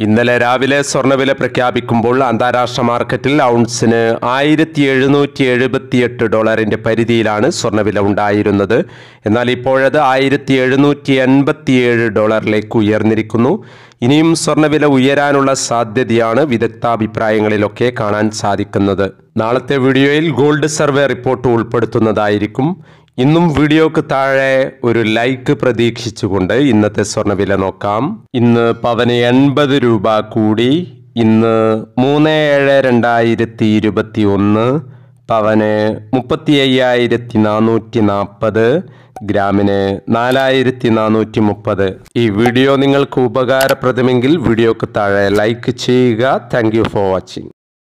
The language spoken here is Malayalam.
ഇന്നലെ രാവിലെ സ്വർണ്ണവില പ്രഖ്യാപിക്കുമ്പോൾ അന്താരാഷ്ട്ര മാർക്കറ്റിൽ ഔൺസിന് ആയിരത്തി എഴുന്നൂറ്റി എഴുപത്തിയെട്ട് ഡോളറിന്റെ പരിധിയിലാണ് സ്വർണ്ണവില ഉണ്ടായിരുന്നത് എന്നാൽ ഇപ്പോഴത് ആയിരത്തി എഴുന്നൂറ്റി എൺപത്തിയേഴ് ഡോളറിലേക്ക് ഉയർന്നിരിക്കുന്നു ഇനിയും സ്വർണ്ണവില ഉയരാനുള്ള സാധ്യതയാണ് വിദഗ്ധാഭിപ്രായങ്ങളിലൊക്കെ കാണാൻ സാധിക്കുന്നത് നാളത്തെ വീഡിയോയിൽ ഗോൾഡ് സർവേ റിപ്പോർട്ട് ഉൾപ്പെടുത്തുന്നതായിരിക്കും ഇന്നും വീഡിയോക്ക് താഴെ ഒരു ലൈക്ക് പ്രതീക്ഷിച്ചുകൊണ്ട് ഇന്നത്തെ സ്വർണ്ണവില നോക്കാം ഇന്ന് പവന് എൺപത് രൂപ കൂടി ഇന്ന് മൂന്ന് ഏഴ് രണ്ടായിരത്തി ഇരുപത്തി ഒന്ന് പവന് മുപ്പത്തി അയ്യായിരത്തി നാനൂറ്റി നാൽപ്പത് ഗ്രാമിന് നാലായിരത്തി നാനൂറ്റി മുപ്പത് ഈ വീഡിയോ നിങ്ങൾക്ക് ഉപകാരപ്രദമെങ്കിൽ വീഡിയോക്ക് താഴെ ലൈക്ക് ചെയ്യുക താങ്ക് യു ഫോർ വാച്ചിങ്